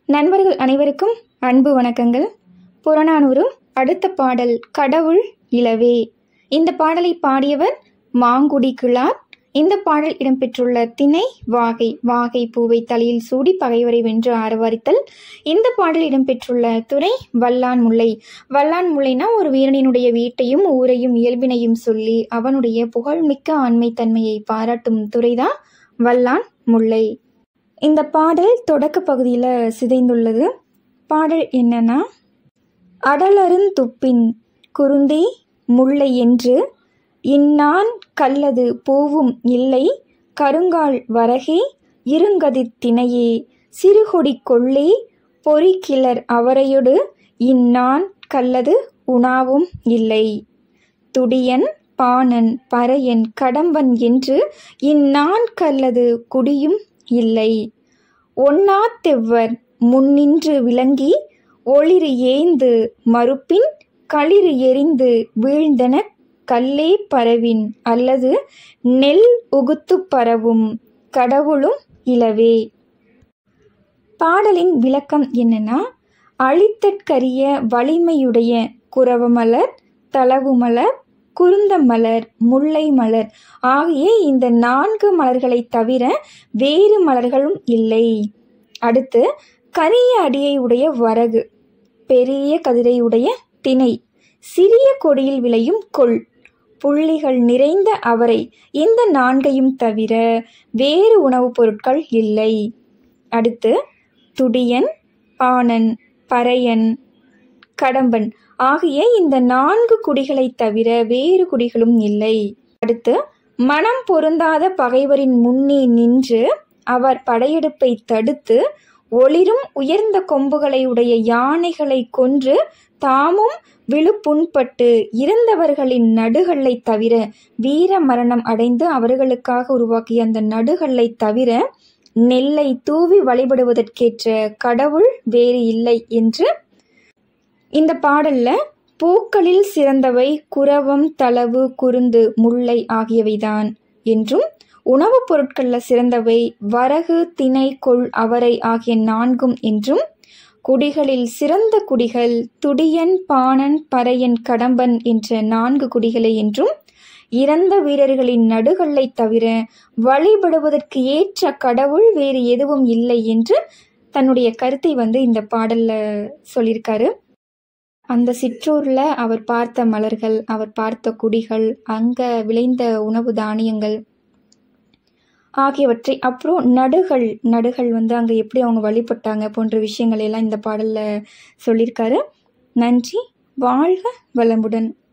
நண்பர்கள் அனைவருக்கும் அன்பு வணக்கங்கள் புறநானூறு அடுத்த பாடல் கடவுள் இலவே இந்த பாடலை பாடியவர் மாங்குடி கிழார் இந்த பாடல் இடம்பெற்றுள்ள திணை வாகை வாகை பூவை தலையில் சூடி பகைவரை வென்று ஆரவாரித்தல் இந்த பாடல் இடம்பெற்றுள்ள துறை வல்லான் முல்லை வல்லான் முல்லைனா ஒரு வீரனினுடைய வீட்டையும் ஊரையும் இயல்பினையும் சொல்லி அவனுடைய புகழ்மிக்க ஆண்மை தன்மையை பாராட்டும் துறைதான் வல்லான் முல்லை இந்த பாடல் தொடக்க பகுதியில் சிதைந்துள்ளது பாடல் என்னன்னா அடலருந்துப்பின் குருந்தை முல்லை என்று இன்னான் கல்லது பூவும் இல்லை கருங்கால் வரகே இருங்கதிர் திணையே சிறுகொடி கொள்ளே பொறிக்கிளர் அவரையொடு இன்னான் கல்லது உணாவும் இல்லை துடியன் பாணன் பறையன் கடம்பன் என்று இந்நான் கல்லது குடியும் இல்லை ஒண்ணாத்தெவ்வர் முன்னின்று விளங்கி ஒளிரு ஏந்து மறுப்பின் களிறு எரிந்து வீழ்ந்தன கல்லே பரவின் அல்லது நெல் உகுத்து பரவும் கடவுளும் இலவே பாடலின் விளக்கம் என்னன்னா அழித்தற்கரிய வலிமையுடைய குரவமலர் தளவுமலர் குருந்த மலர் முல்லை மலர் ஆகிய இந்த நான்கு மலர்களை தவிர வேறு மலர்களும் இல்லை அடுத்து கரிய அடியை உடைய வரகு பெரிய கதிரை உடைய திணை சிறிய கொடியில் விளையும் கொள் புள்ளிகள் நிறைந்த அவரை இந்த நான்கையும் தவிர வேறு உணவுப் பொருட்கள் இல்லை அடுத்து துடியன் பாணன் பறையன் கடம்பன் ஆகிய இந்த நான்கு குடிகளை தவிர வேறு குடிகளும் இல்லை அடுத்து மனம் பொருந்தாத பகைவரின் முன்னே நின்று அவர் படையெடுப்பை தடுத்து ஒளிரும் உயர்ந்த கொம்புகளை உடைய யானைகளை கொன்று தாமும் விழுப்புண்பட்டு இறந்தவர்களின் நடுகளை தவிர வீர மரணம் அடைந்து அவர்களுக்காக உருவாக்கிய அந்த நடுகளை தவிர நெல்லை தூவி வழிபடுவதற்கேற்ற கடவுள் வேறு இல்லை என்று இந்த பாடல்ல பூக்களில் சிறந்தவை குரவம் தளவு குருந்து முல்லை ஆகியவைதான் என்றும் உணவுப் பொருட்களில் சிறந்தவை வரகு திணை கொள் அவரை ஆகிய நான்கும் என்றும் குடிகளில் சிறந்த குடிகள் துடியன் பாணன் பறையன் கடம்பன் என்ற நான்கு குடிகளை என்றும் இறந்த வீரர்களின் நடுகளை தவிர வழிபடுவதற்கு ஏற்ற கடவுள் வேறு எதுவும் இல்லை என்று தன்னுடைய கருத்தை வந்து இந்த பாடல்ல சொல்லியிருக்காரு அந்த சிற்றூர்ல அவர் பார்த்த மலர்கள் அவர் பார்த்த குடிகள் அங்க விளைந்த உணவு தானியங்கள் ஆகியவற்றை அப்புறம் நடுகள் நடுகள் வந்து அங்கே எப்படி அவங்க வழிபட்டாங்க போன்ற விஷயங்கள் எல்லாம் இந்த பாடலில் சொல்லியிருக்காரு நன்றி வாழ்க வளமுடன்